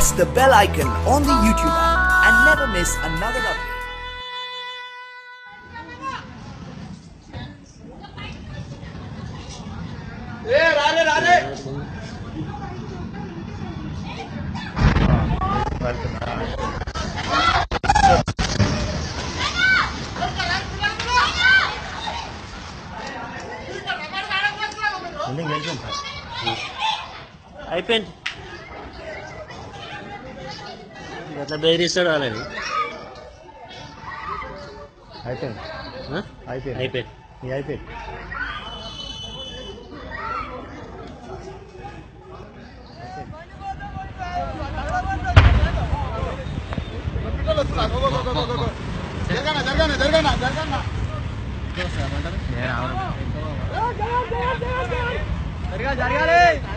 press the bell icon on the YouTube app and never miss another update. అయిపోయింది ఎట్లా బెదిరిస్తాడు వాళ్ళని అయిపోయింది ఆ? అయిపోయింది అయిపోయింది ఇది అయిపోయింది జరగాలి